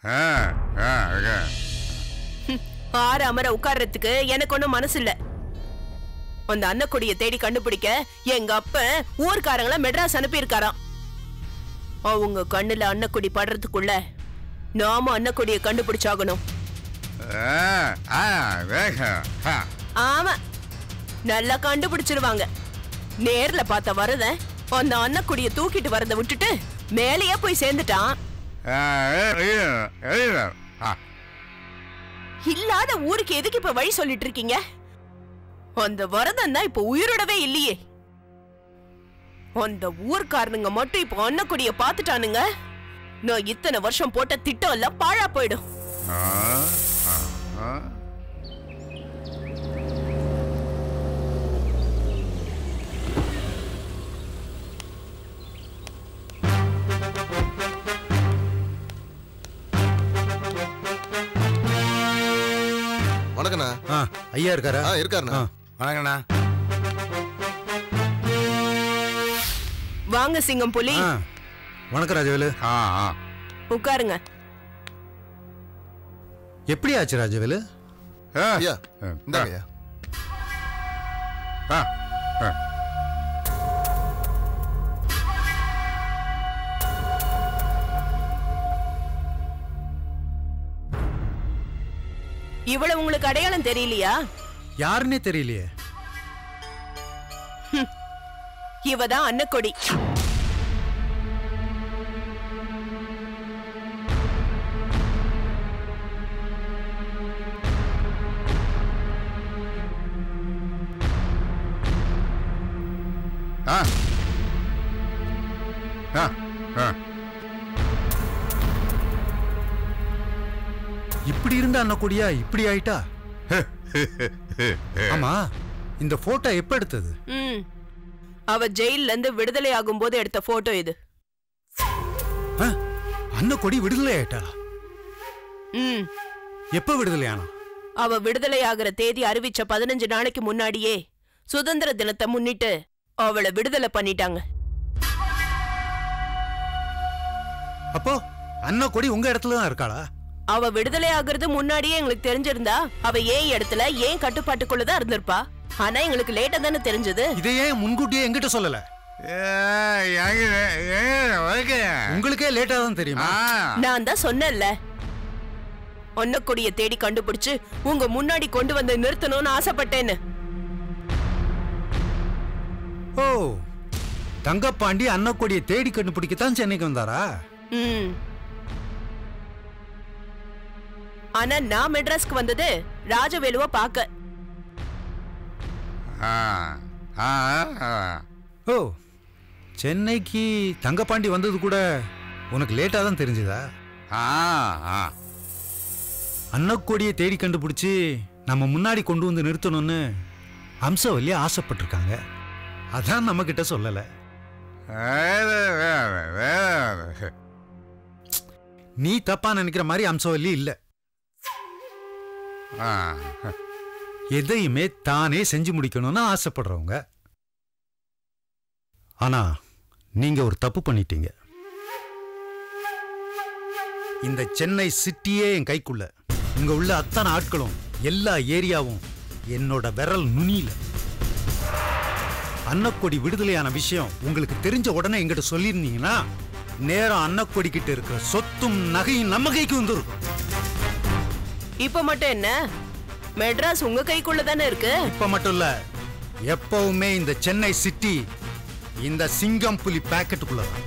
ஆ ஆ okay ஆறு அமர உட்கார்றதுக்கு எனக்கு ஒண்ணும் மனசு இல்ல அந்த அன்னக்குடிய தேடி கண்டுபிடிக்க எங்க அப்ப ஊர்க்காரங்கள மெட்ராஸ் அனுப்பியிருக்காராம் அவங்க கண்ணுல அன்னக்குடி படுறதுக்குள்ள நாம அன்னக்குடிய கண்டுபிடிச்சாகணும் ஆ ஆ வேகம் ஆ ஆமா நல்லா கண்டுபிடிச்சிருவாங்க நேர்ல பார்த்த வரத அந்த அன்னக்குடிய தூக்கிட்டு வரத விட்டுட்டு மேலேயே போய் சேர்ந்துட்டான் ஆ எழுது எழுது ஆ இல்லாத ஊருக்கு எதுக்கு இப்ப வழி சொல்லிட்டு இருக்கீங்க அந்த வரதன் தான் இப்ப உயிரோடவே இல்லையே அந்த ஊர்க்காரனுங்க மட்டும் இப்ப அன்னக்குடிய பாத்துட்டானுங்க நான் இத்தனை வருஷம் போட்ட திட்டம் எல்லாம் பாழா போயிடும் ஆ ஆ ஆ வணக்கண்ணா ஆ ஐயா இருக்காரா ஆ இருக்காருண்ணா ஆ, வணக்கண்ணா வாங்க சிங்கம் புலி ஆ வணக்கம் ராஜவேலு ஆ ஆ உட்காருங்க எப்படி ஆச்சு ராஜவேலு ஆ ஐயா இந்தாங்க ஐயா ஆ ஆ இவ்வளவு உங்களுக்கு அடையாளம் தெரியலையா யாருன்னே தெரியலையே இவதான் அன்னக்கொடி ஆ ஆ ஆ இப்படி இருந்த அண்ணக்கூடியா இப்படி ஆயிட்டா ஆமா இந்த போட்டோ எப்ப எடுத்தது ம் அவ ஜெயில்ல இருந்து விடுதலை ஆகும் போது எடுத்த போட்டோ இது ஆ, அன்னக்கொடி விடுதலை ஆயிட்டா ம் எப்ப விடுதலை ஆனா அவ விடுதலை ஆகிற தேதி அறிவிச்ச பதினஞ்சு நாளைக்கு முன்னாடியே சுதந்திர தினத்தை முன்னிட்டு அவளை விடுதலை பண்ணிட்டாங்க அப்போ அன்னக்கொடி உங்க இடத்துல தான் இருக்காளா அவ விடுதலை ஆகுறது முன்னாடியே எங்களுக்கு தெரிஞ்சிருந்தா அவ ஏன் இடத்துல ஏன் கட்டுப்பாட்டுக்குள்ளதான் இருந்திருப்பா ஆனா எங்களுக்கு லேட்டா தானே தெரிஞ்சது இதை ஏன் முன்கூட்டியே எங்கிட்ட சொல்லல ஓகே உங்களுக்கே லேட்டா தான் தெரியுமா ஆ நான் தான் சொன்னேன்ல ஒன்னக்குடிய தேடி கண்டுபிடிச்சு உங்க முன்னாடி கொண்டு வந்து நிறுத்தணும்னு ஆசைப்பட்டேன்னு ஓ தங்கப்பாண்டி அன்னக்கொடியை தேடி கண்டுபிடிக்கத்தான் சென்னைக்கு வந்தாரா ம் ஆனா நான் மெட்ராஸ்க்கு வந்தது ராஜவேலுவ பார்க்க ஆ ஆ ஆ ஓ சென்னைக்கு தங்கப்பாண்டி வந்தது கூட உனக்கு லேட்டா தான் தெரிஞ்சுதா ஆ ஆ அன்னக்கொடியை தேடி கண்டுபிடிச்சி நம்ம முன்னாடி கொண்டு வந்து நிறுத்தணும்னு அம்சவல்லி ஆசைப்பட்டிருக்காங்க அதான் நம்ம கிட்ட சொல்லல வேறு வேறு வேறு நீ தப்பா நினைக்கிற மாதிரி அம்சவல்லி இல்ல ஆ எதையுமே தானே செஞ்சு முடிக்கணும்னு ஆசைப்படுறவங்க ஆனா நீங்க ஒரு தப்பு பண்ணிட்டீங்க இந்த சென்னை சிட்டியே என் கைக்குள்ள இங்க உள்ள அத்தனை ஆட்களும் எல்லா ஏரியாவும் என்னோட விரல் நுனியில அன்னக்கொடி விடுதலையான விஷயம் உங்களுக்கு தெரிஞ்ச உடனே எங்கிட்ட சொல்லியிருந்தீங்கன்னா நேரம் அன்னக்கொடி கிட்ட இருக்கிற சொத்தும் நகையும் நம்ம கைக்கு வந்துருக்கும் இப்ப மட்டும் என்ன மெட்ராஸ் உங்க கைக்குள்ள தானே இருக்கு இப்ப மட்டும் இல்ல எப்பவுமே இந்த சென்னை சிட்டி இந்த சிங்கம் புலி பாக்கெட்டுக்குள்ள தான்.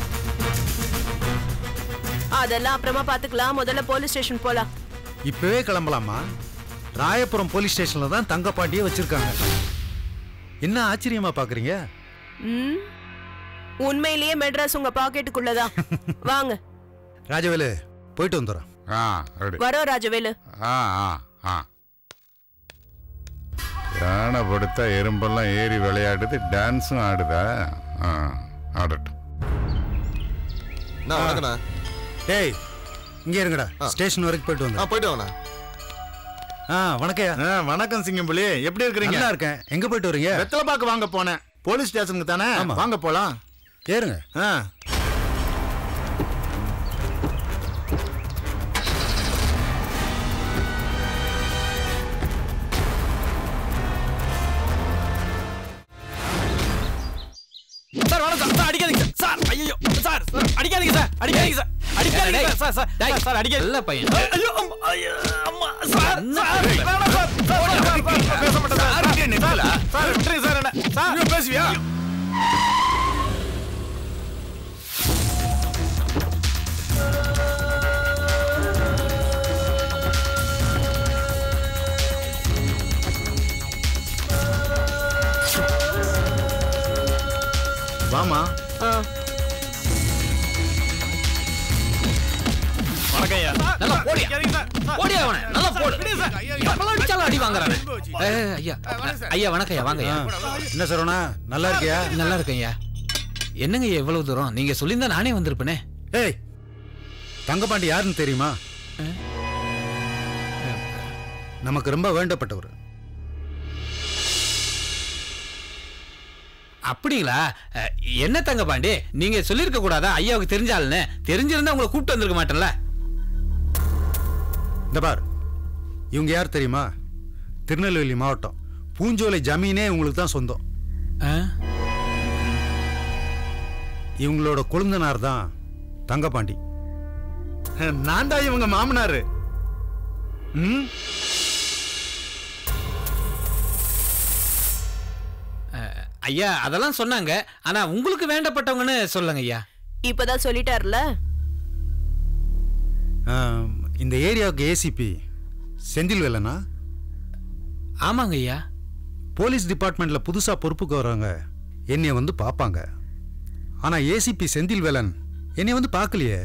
அதெல்லாம் அப்புறமா பாத்துக்கலாம் முதல்ல போலீஸ் ஸ்டேஷன் போலாம் இப்பவே கிளம்பலாமா ராயபுரம் போலீஸ் ஸ்டேஷன்ல தான் தங்கப்பாண்டியே வச்சிருக்காங்க என்ன ஆச்சரியமா பாக்குறீங்க ம் உண்மையிலேயே மெட்ராஸ் உங்க பாக்கெட்டுக்குள்ளதான் வாங்க ராஜவேலு போயிட்டு வந்துடுறோம் ஆ ரெடி வரோம் ராஜவேலு ஆ ஆ ஆ யானை படுத்தா எறும்பெல்லாம் ஏறி விளையாடுது டான்ஸும் ஆடுதா ஆ ஆடட்டும் அண்ணா வணக்கண்ணா டேய் இங்க இருங்கடா ஸ்டேஷன் வரைக்கும் போயிட்டு ஆ வந்தோம் போயிட்டு வாங்கண்ணா ஆ வணக்கம்யா ஆ, வணக்கம் சிங்கம்புலி எப்படி இருக்கிறீங்க நல்லா இருக்கேன் எங்க போயிட்டு வரீங்க வெத்தலைப்பாக்கு வாங்க போனேன் போலீஸ் ஸ்டேஷனுக்கு தானே ஆமா. வாங்க போலாம் ஏறுங்க ஆ. அடிக்காதீங்க சார் அடிக்காதீங்க சார் சார் சார் சார் அடிக்காதீங்க நல்ல பையன் ஐயோ அம்மா, ஐயோ, அம்மா சார் சார் வேணாம் சார் சார் சார், சார், பேச மாட்டேன் சார் சார் சார் விட்டுருங்க சார் என்ன சார் பேசுவியா வாமா வணக்கம் ஐயா நல்லா போடியா அடிக்காதீங்க சார் சார் போடியா அவனை நல்லா போடு விடுங்க சார் ஐயா எப்பெல்லாம் அடிச்சாலும் அடி வாங்குறானே ஏய், ஐயா ஐயா வணக்கம் ஐயா வாங்க ஐயா என்ன சரவணா நல்லா இருக்கியா நல்லா இருக்கேன் ஐயா என்னங்க ஐயா இவ்வளவு தூரம் நீங்க சொல்லியிருந்தா நானே வந்திருப்பேனே ஏய் தங்கபாண்டி யாருன்னு தெரியுமா நமக்கு ரொம்ப வேண்டப்பட்டவர் அப்படிங்களா அஹ், என்ன தங்க பாண்டி நீங்க சொல்லியிருக்க கூடாதா ஐயாவுக்கு தெரிஞ்சாலுன்னு தெரிஞ்சிருந்தா உங்களை கூப்பிட்டு வந்திருக்க மாட்டேன்ல இந்த பார் இவங்க யார் தெரியுமா திருநெல்வேலி மாவட்டம் பூஞ்சோலை ஜமீனே உங்களுக்கு தான் சொந்தம் ஆ? இவங்களோட கொழுந்தனார் தான் தங்கபாண்டி நான் தான் இவங்க மாமனாரு ம் அஹ், ஐயா அதெல்லாம் சொன்னாங்க ஆனா உங்களுக்கு வேண்டப்பட்டவங்கன்னு சொல்லுங்க ஐயா இப்பதான் சொல்லிட்டாருல ஆம், இந்த ஏரியாவுக்கு ஏசிபி செந்தில் வேலனா ஆமாங்க ஐயா போலீஸ் டிபார்ட்மெண்ட்ல புதுசா பொறுப்புக்கு வர்றவங்க என்னைய வந்து பார்ப்பாங்க ஆனா ஏசிபி செந்தில் வேலன் என்னைய வந்து பார்க்கலையே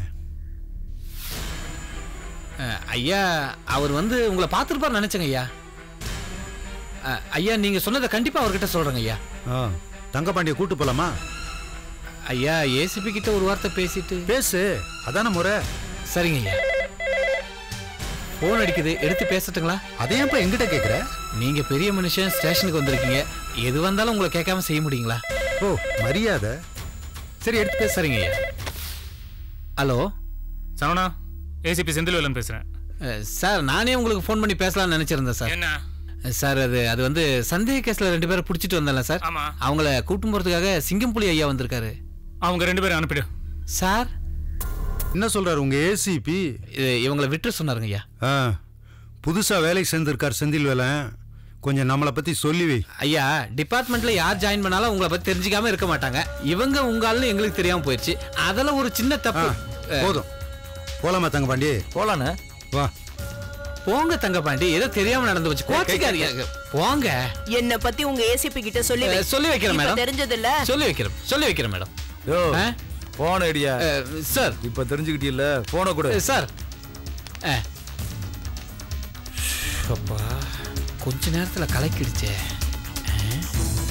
அஹ், ஐயா அவர் வந்து உங்களை பார்த்துருப்பார் நினைச்சேங்க ஐயா அஹ், ஐயா நீங்க சொன்னதை கண்டிப்பா அவர்கிட்ட சொல்றேங்க ஐயா ஆ, தங்கபாண்டிய கூட்டு போலாமா ஐயா ஏசிபி கிட்ட ஒரு வார்த்தை பேசிட்டு பேசு அதான முறை சரிங்க ஐயா போன் அடிக்குது எடுத்து பேசட்டுங்களா அதை ஏன்ப்பா எங்கிட்ட கேக்குற நீங்க பெரிய மனுஷன் ஸ்டேஷனுக்கு வந்திருக்கீங்க எது வந்தாலும் உங்களை கேட்காம செய்ய முடியுங்களா ஓ மரியாதை சரி எடுத்து பேச சரிங்க ஐயா ஹலோ சரவணா ஏசிபி செந்தில்வேலன் பேசுறேன் அஹ், சார் நானே உங்களுக்கு ஃபோன் பண்ணி பேசலாம்னு நினைச்சிருந்தேன் சார் என்ன அஹ், சார் அது அது வந்து சந்தேக கேஸ்ல ரெண்டு பேரை பிடிச்சிட்டு வந்தேன்ல சார் ஆமா. அவங்கள கூட்டும் போறதுக்காக சிங்கம்புலி ஐயா வந்திருக்காரு அவங்க ரெண்டு பேரும் அனுப்பிடு சார் என்ன சொல்றாரு உங்க ஏசிபி இது இவங்கள விட்டு சொன்னாருங்க ஐயா புதுசா வேலைக்கு சேர்ந்திருக்கார் செந்தில் வேலன் கொஞ்சம் நம்மளை பத்தி சொல்லி வை ஐயா டிபார்ட்மெண்ட்ல யார் ஜாயின் பண்ணாலும் உங்களை பத்தி தெரிஞ்சுக்காம இருக்க மாட்டாங்க இவங்க உங்க ஆளுன்னு எங்களுக்கு தெரியாம போயிடுச்சு அதெல்லாம் ஒரு சின்ன ஆ, தப்பு அஹ், போதும் போலாமா தங்கபாண்டி போலாண்ணே வா போங்க தங்கப்பாண்டி ஏதோ தெரியாம நடந்து வச்சு கோச்சிக்காதீங்க போங்க என்ன பத்தி உங்க ஏசிபி கிட்ட சொல்லி வை. அஹ், சொல்லி வைக்கிறேன் இப்ப மேடம் தெரிஞ்சது இல்ல சொல்லி வைக்கிறேன் சொல்லி வைக்கிறேன் மேடம் யோ ஆ? போன ஐடியா அஹ், சார் இப்ப தெரிஞ்சுக்கிட்டீல்ல போன கூட அஹ், சார் அஹ். அப்பா கொஞ்ச நேரத்துல கலக்கிடுச்சே அஹ்.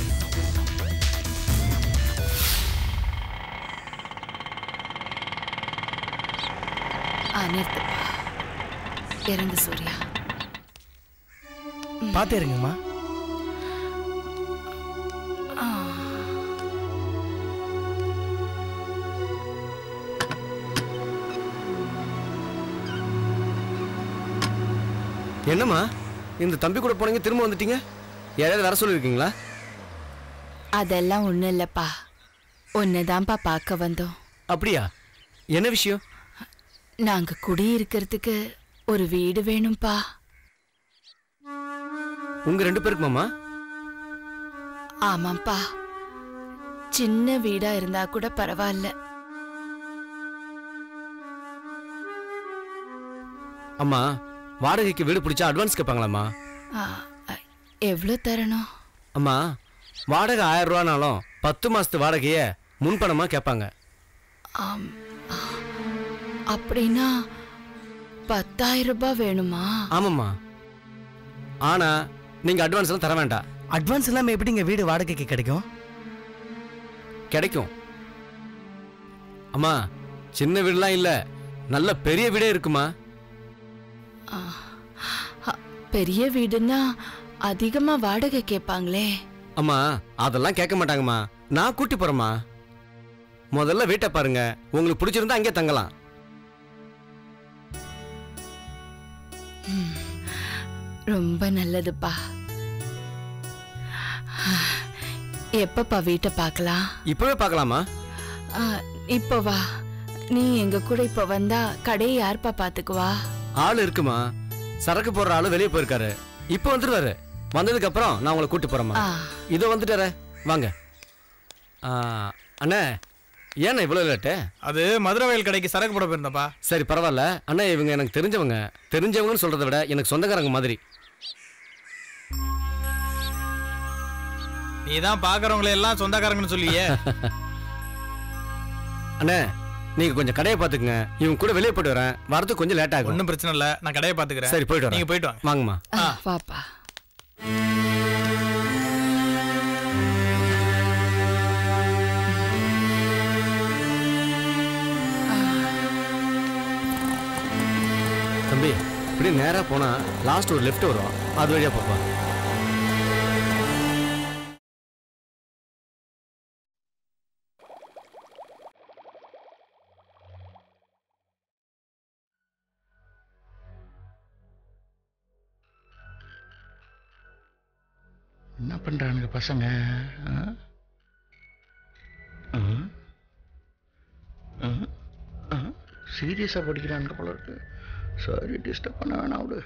ஆ நிறுத்துப்பா இறங்கு சூர்யா பாத்து இருங்கம்மா என்னம்மா இந்த தம்பி கூட போனீங்க திரும்ப வந்துட்டீங்க யாராவது வர சொல்லியிருக்கீங்களா அதெல்லாம் ஒண்ணும் இல்லப்பா உன்னைதான்ப்பா பார்க்க வந்தோம் அப்படியா என்ன விஷயம் நாங்க குடியிருக்கிறதுக்கு ஒரு வீடு வேணும்ப்பா உங்க ரெண்டு பேருக்குமாம்மா ஆமாப்பா சின்ன வீடா இருந்தா கூட பரவாயில்ல அம்மா வாடகைக்கு வீடு பிடிச்சா அட்வான்ஸ் கேட்பாங்களாம்மா ஆ, அ, எவ்வளோ தரணும் அம்மா வாடகை ஆயிரம் ரூபானாலும் பத்து மாசத்து வாடகைய முன்பணமா கேட்பாங்க ஆம், ஆ, அப்படின்னா பத்தாயிரம் ரூபாய் வேணுமா ஆமாம்மா ஆனா நீங்க அட்வான்ஸ் எல்லாம் தர வேண்டாம் அட்வான்ஸ் இல்லாம எப்படிங்க வீடு வாடகைக்கு கிடைக்கும் கிடைக்கும் அம்மா சின்ன வீடுலாம் இல்ல நல்ல பெரிய வீடே இருக்குமா ஆ, அ, பெரிய வீடுன்னா அதிகமா வாடகை கேட்பாங்களே அம்மா அதெல்லாம் கேட்க மாட்டாங்கம்மா நான் கூட்டி போறேம்மா முதல்ல வீட்டை பாருங்க உங்களுக்கு பிடிச்சிருந்தா அங்கே தங்கலாம் ரொம்ப நல்லதுப்பா எப்பப்பா வீட்டை பார்க்கலாம் இப்பவே பார்க்கலாமா ஆ, இப்போ வா நீ எங்க கூட இப்ப வந்தா கடையை யார்ப்பா பாத்துக்குவா ஆள் இருக்குமா சரக்கு போடுற ஆளு வெளியே போயிருக்காரு இப்போ வந்துருவாரு வந்ததுக்கு அப்புறம் நான் உங்களை கூட்டி போறேம்மா ஆ. இதோ வந்துட்டாரே வாங்க ஆ, அண்ணே ஏண்ணே இவ்வளோ லேட்டு அது மதுரை வயல் கடைக்கு சரக்கு போட போயிருந்தப்பா சரி பரவாயில்ல அண்ணா இவங்க எனக்கு தெரிஞ்சவங்க தெரிஞ்சவங்கன்னு சொல்றதை விட எனக்கு சொந்தக்காரங்க மாதிரி நீ தான் பாக்குறவங்களை எல்லாம் சொந்தக்காரங்கன்னு சொல்லியே அண்ணே நீங்க கொஞ்சம் கடையை பார்த்துக்குங்க இவங்க கூட வெளியே போயிட்டு வரேன் வரதுக்கு கொஞ்சம் லேட் ஆகும் ஒன்றும் பிரச்சனை இல்ல நான் கடையை பாத்துக்கிறேன் சரி போயிட்டு வரேன் நீங்க போயிட்டு வாங்க வாங்கம்மா ஆ, வாப்பா தம்பி இப்படி நேரா போனா லாஸ்ட் ஒரு லெஃப்ட் வரும் அது வழியா போப்பா என்ன பண்றானுங்க பசங்க சீரியஸா படிக்கிறானுங்க போல இருக்கு சரி டிஸ்டர்ப் பண்ண வேணாம் விடு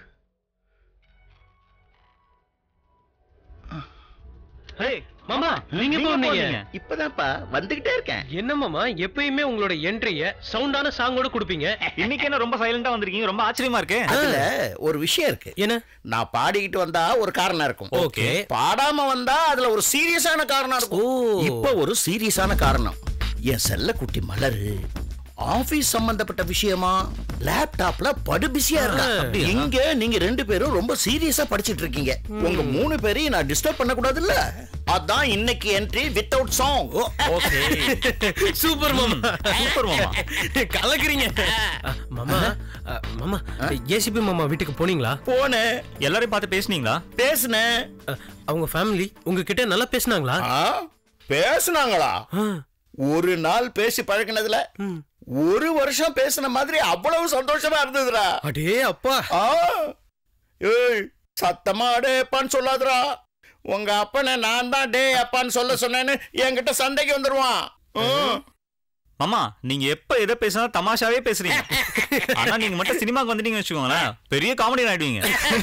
மாமா நீங்க எப்போ வந்தீங்க இப்பதான்ப்பா வந்துகிட்டே இருக்கேன் என்ன மாமா எப்பயுமே உங்களோட என்ட்ரிய சவுண்டான சாங்கோட கொடுப்பீங்க இன்னைக்கு என்ன ரொம்ப சைலண்டா வந்திருக்கீங்க ரொம்ப ஆச்சரியமா இருக்கு அதுல ஒரு விஷயம் இருக்கு என்ன நான் பாடிக்கிட்டு வந்தா ஒரு காரணம் இருக்கும் ஓகே. பாடாம வந்தா அதுல ஒரு சீரியஸான காரணம் இருக்கும் ஓ. இப்ப ஒரு சீரியஸான காரணம் என் செல்லக்குட்டி மலரு ஆபீஸ் சம்பந்தப்பட்ட விஷயமா லேப்டாப்ல படு பிஸியா இருக்கா அப்படியா? இங்க நீங்க ரெண்டு பேரும் ரொம்ப சீரியஸா படிச்சிட்டு இருக்கீங்க உங்க மூணு பேரையும் நான் டிஸ்டர்ப் பண்ண கூடாதுல்ல அதான் இன்னைக்கு entry without song okay super மாமா சூப்பர் மாமா கலக்குறீங்க அ, மாமா அ, மாமா ஏசிபி மாமா வீட்டுக்கு போனீங்களா போனேன் எல்லாரையும் பார்த்து பேசுனீங்களா பேசுனேன் அ, அவங்க ஃபேமிலி உங்ககிட்ட நல்லா பேசுனாங்களா ஆ, பேசுனாங்களா ஒரு நாள் பேசி பழகினதுல ஒரு வருஷம் பேசின மாதிரி அவ்வளவு சந்தோஷமா இருந்ததுடா அடே அப்பா ஆ, ஏய் சத்தமா டே அப்பான்னு சொல்லாதடா உங்க அப்பனை நான் தான் டே அப்பான்னு சொல்ல சொன்னேன்னு என்கிட்ட சண்டைக்கு வந்துருவான் ம். மாமா நீங்க எப்ப எதை பேசினா தமாஷாவே பேசுறீங்க ஆனா நீங்க மட்டும் சினிமாக்கு வந்துட்டீங்கன்னு வச்சுக்கோங்களேன் பெரிய காமெடி ஆயிடுவீங்க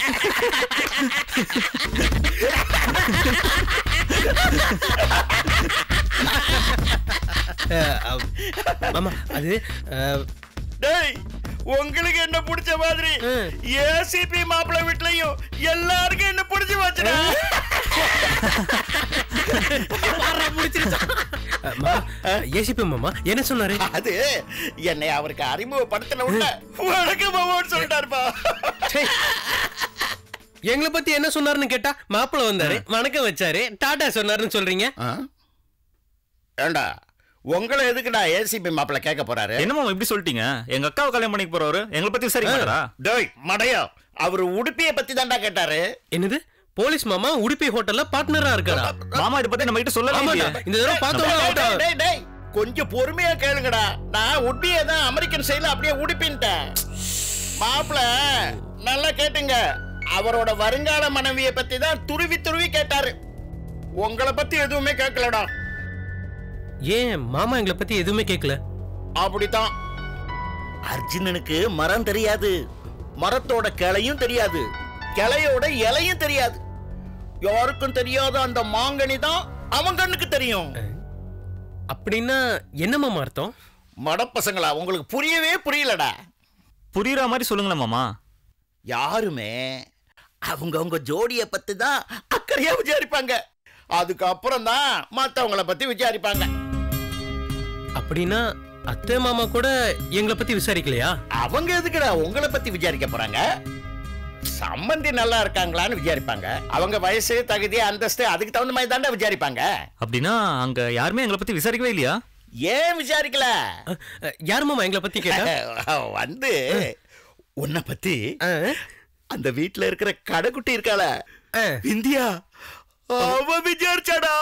அ, அ, மாமா அது அ, டேய் உங்களுக்கு என்ன பிடிச்ச மாதிரி ஏசிபி மாப்பிள்ளை வீட்லயும் எல்லாருக்கும் என்ன பிடிச்சு வச்சுடா அ, மாமா ஏசிபி மாமா என்ன சொன்னாரு அது என்னை அவருக்கு அறிமுகப்படுத்தின உடனே வணக்கம் மாமான்னு சொல்லிட்டாருப்பா எங்களை பத்தி என்ன சொன்னாருன்னு கேட்டா மாப்பிள்ள வந்தாரு வணக்கம் வச்சாரு டாடா சொன்னாருன்னு சொல்றீங்க ஆ? ஏண்டா உங்களை எதுக்குடா ஏசிபி மாப்பிள்ளை கேட்க போறாரு என்ன மாமா இப்படி சொல்லிட்டீங்க எங்க அக்காவை கல்யாணம் பண்ணிக்க போறவரு எங்களை பத்தி விசாரிக்க மாட்டாரா டேய் மடையா அவர் உடுப்பிய பத்தி தான்டா கேட்டாரு என்னது போலீஸ் மாமா உடுப்பி ஹோட்டல்ல பார்ட்னரா இருக்காரா மாமா இதை பத்தி நம்ம கிட்ட சொல்லவே ஆமாடா இல்லையே. இந்த தடவை டேய், பார்த்தோம் டேய், டேய், டேய், கொஞ்சம் பொறுமையா கேளுங்கடா நான் உடுப்பிய தான் அமெரிக்கன் சைடுல அப்படியே உடுப்பின்ட்டேன் மாப்பிள்ள நல்லா கேட்டுங்க அவரோட வருங்கால மனைவிய பத்தி தான் துருவி துருவி கேட்டாரு உங்களை பத்தி எதுவுமே கேட்கலடா ஏன் மாமா எங்களை பத்தி எதுவுமே கேட்கல அப்படித்தான் அர்ஜுனனுக்கு மரம் தெரியாது மரத்தோட கிளையும் தெரியாது கிளையோட இலையும் தெரியாது யாருக்கும் தெரியாத அந்த மாங்கனி தான் அவன் கண்ணுக்கு தெரியும் அப்படின்னா என்ன மாமா அர்த்தம் மடப்பசங்களா உங்களுக்கு புரியவே புரியலடா புரியுற மாதிரி சொல்லுங்களேன் மாமா யாருமே அவங்க அவங்க ஜோடிய பத்தி தான் அக்கறையா விசாரிப்பாங்க அதுக்கப்புறம் தான் மத்தவங்கள பத்தி விசாரிப்பாங்க அப்படின்னா அத்தை மாமா கூட எங்களை பத்தி விசாரிக்கலையா அவங்க எதுக்குடா உங்களை பத்தி விசாரிக்க போறாங்க சம்பந்தி நல்லா இருக்காங்களான்னு விசாரிப்பாங்க அவங்க வயசு தகுதி அந்தஸ்து அதுக்கு தகுந்த மாதிரி தாண்டா விசாரிப்பாங்க அப்படின்னா அங்க யாருமே எங்களை பத்தி விசாரிக்கவே இல்லையா ஏன் விசாரிக்கல யார் மாமா எங்களை பத்தி கேட்டா வந்து உன்னை பத்தி அந்த வீட்ல இருக்கிற கடைக்குட்டி இருக்காள இந்தியா அவ விசாரிச்சாடா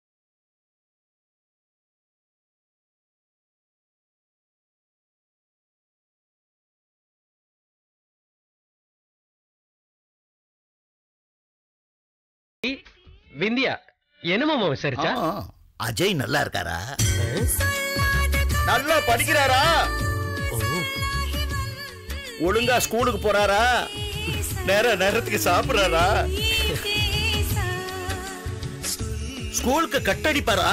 விந்தியா என்ன மாமா விசாரிச்சா அஜய் நல்லா இருக்காரா நல்லா படிக்கிறாரா ஒழுங்கா ஸ்கூலுக்கு போறாரா நேர நேரத்துக்கு சாப்பிடுறாரா ஸ்கூலுக்கு கட்டடிப்பாரா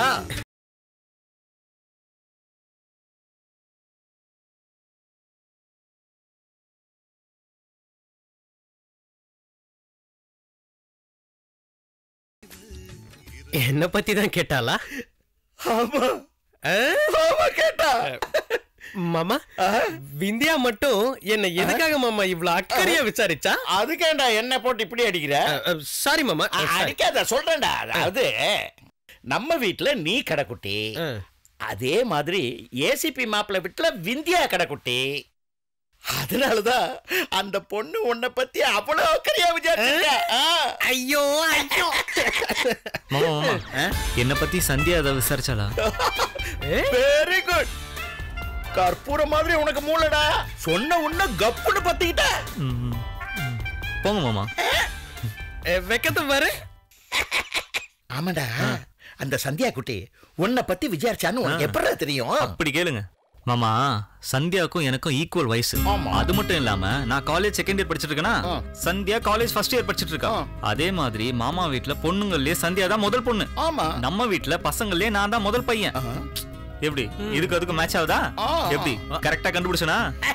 என்ன பத்தி தான் கேட்டாளா ஆமா ஆ? ஆமா கேட்டா மாமா விந்தியா மட்டும் என்ன எதுக்காக மாமா இவ்வளவு அக்கறையா விசாரிச்சா அதுக்கேண்டா என்ன போட்டு இப்படி அடிக்கிற சாரி மாமா அ- sorry. அடிக்காத சொல்றேன்டா அதாவது நம்ம வீட்ல நீ கடைக்குட்டி ஆ. அதே மாதிரி ஏசிபி மாப்பிள்ள வீட்ல விந்தியா கடைக்குட்டி அதனாலதான் அந்த பொண்ணு உன்னை பத்தி அவ்வளவு அக்கறையா விசாரிச்சிருக்கா ஆ. ஐயோ ஐயோ மாமா மாமா என்ன பத்தி சந்தியா அதை விசாரிச்சாளா வெரி குட் கற்பூர மாதிரி உனக்கு மூளடா சொன்ன உன்ன கப்புன்னு பத்திக்கிட்ட ம், ம், ம். போங்க மாமா வெக்கத்தை பாரு ஆமாடா அந்த சந்தியா குட்டி உன்னை பத்தி விசாரிச்சான்னு உனக்கு எப்படா தெரியும் அப்படி கேளுங்க மாமா சந்தியாக்கும் எனக்கும் ஈக்குவல் வயசு ஆமா. அது மட்டும் இல்லாம நான் காலேஜ் செகண்ட் இயர் படிச்சிட்டு இருக்கேனா ஆ. சந்தியா காலேஜ் ஃபர்ஸ்ட் இயர் படிச்சிட்டு இருக்கா ஆ. அதே மாதிரி மாமா வீட்ல பொண்ணுங்கள்லயே சந்தியா தான் முதல் பொண்ணு ஆமா நம்ம வீட்ல பசங்கள்லயே நான் தான் முதல் பையன் ஆஹா. எப்படி இதுக்கு அதுக்கு மேட்ச் ஆகுதா ஆ. எப்படி கரெக்டா கண்டுபிடிச்சனா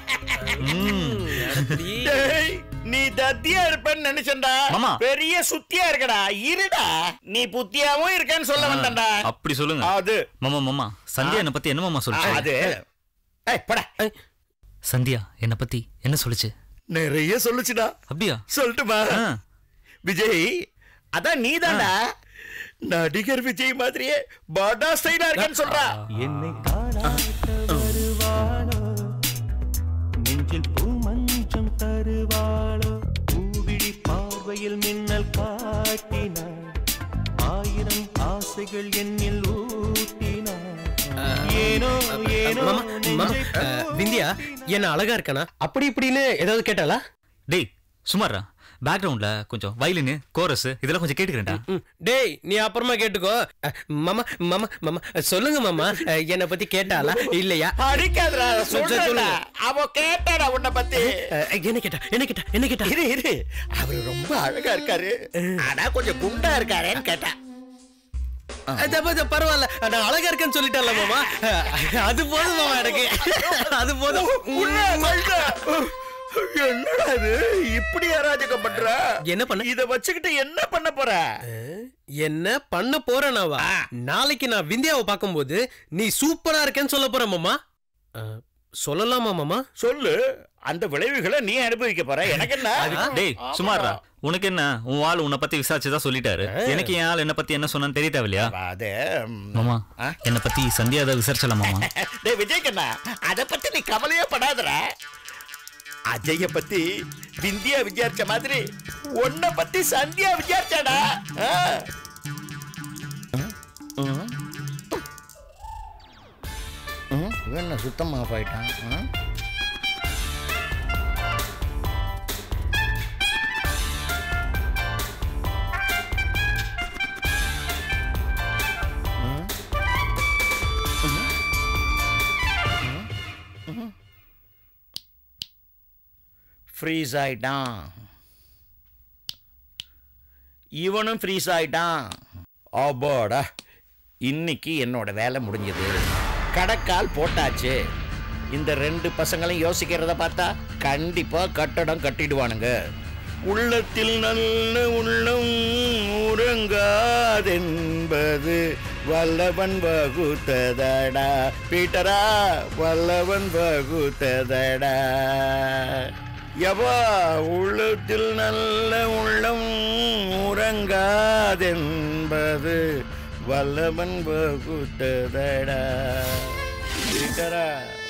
ம். டேய், நீ தத்தியா இருப்பேன்னு நினைச்சேன்டா மாமா. பெரிய சுத்தியா இருக்கடா இருடா நீ புத்தியாவும் இருக்கேன்னு சொல்ல வந்தேன்டா அப்படி சொல்லுங்க அது மாமா மாமா சந்தியா என்ன பத்தி என்ன மாமா சொல்லுச்சு அது ஏய், போடா சந்தியா என்ன பத்தி என்ன சொல்லுச்சு நிறைய சொல்லுச்சுடா அப்படியா சொல்லட்டுமா ஆ. விஜய் அதான் நீதான்டா நடிகர் விஜய் மாதிரியே பாடா ஸ்டைலா இருக்கேன்னு சொல்றா என்னை காணாத வருவாளோ நெஞ்சில் பூமஞ்சம் தருவாளோ பூவிழி பார்வையில் மின்னல் காட்டினாள் ஆயிரம் ஆசைகள் என்னில் ஊட்டினாள் ஏனோ ஏனோ மாமா மாமா அஹ், விந்தியா என்ன அழகா இருக்கானா அப்படி இப்படின்னு ஏதாவது கேட்டாளா டேய் சுமாரா பேக்ரவுண்ட்ல கொஞ்சம் வயலின் கோரஸ் இதெல்லாம் கொஞ்சம் கேட்டுக்கிறேன்டா ம், டேய் நீ அப்புறமா கேட்டுக்கோ அஹ், மாமா மாமா மாமா சொல்லுங்க மாமா அஹ், என்னை பத்தி கேட்டாளா இல்லையா அடிக்காதடா சொல்லுங்க. சொல்றா அவ கேட்டாடா உன்னை பத்தி அஹ், என்ன கேட்டா என்ன கேட்டா என்ன கேட்டா இரு இரு அவர் ரொம்ப அழகா இருக்காரு ஆனா கொஞ்சம் குண்டா இருக்காரேன்னு கேட்டா அது அப்ப அது பரவாயில்ல நான் அழகா இருக்கேன்னு சொல்லிட்டேன்ல மாமா அஹ், அது போதும் மாமா எனக்கு அது போதும் உள்ள சொல்லிட்டா. என்னடா இது இப்படி அராஜகம் பண்ற என்ன பண்ண இத வச்சுக்கிட்டு என்ன பண்ண போற என்ன பண்ண போறேனாவா நாளைக்கு நான் விந்தியாவை பார்க்கும்போது நீ சூப்பரா இருக்கேன்னு சொல்ல போற மாமா அஹ், சொல்லலாமா மாமா சொல்லு அந்த விளைவுகளை நீ அனுபவிக்க போற எனக்கு என்ன டேய் சுமாரா உனக்கு என்ன உன் ஆள் உன்னை பத்தி விசாரிச்சுதான் சொல்லிட்டாரு எனக்கு என் ஆள் என்ன பத்தி என்ன சொன்னான்னு தெரிய தேவையில்லையா அது மாமா என்ன பத்தி சந்தியா அதை விசாரிச்சலாம் மாமா டேய் விஜய் கண்ணா அத பத்தி நீ கவலையே படாதற அஜய பத்தி விந்தியா விசாரிச்ச மாதிரி உன்னை பத்தி சந்தியா விசாரிச்சாடா ஆ. ம். ம், இவன் என்ன சுத்தமா ஆஃப் ஆயிட்டான் ம்? ஃப்ரீஸ் ஆயிட்டான் இவனும் ஃப்ரீஸ் ஆயிட்டான் அப்பாடா இன்னைக்கு என்னோட வேலை முடிஞ்சது கடக்கால் போட்டாச்சு இந்த ரெண்டு பசங்களையும் யோசிக்கிறத பார்த்தா கண்டிப்பா கட்டடம் கட்டிடுவானுங்க உள்ளத்தில் நல்ல உள்ளம் உறங்காதென்பது வல்லவன் வகுத்ததடா பீட்டரா வல்லவன் வகுத்ததடா யவா உள்ளத்தில் நல்ல உள்ளம் உறங்காதென்பது வல்லவன் வகுத்ததடா பீட்டரா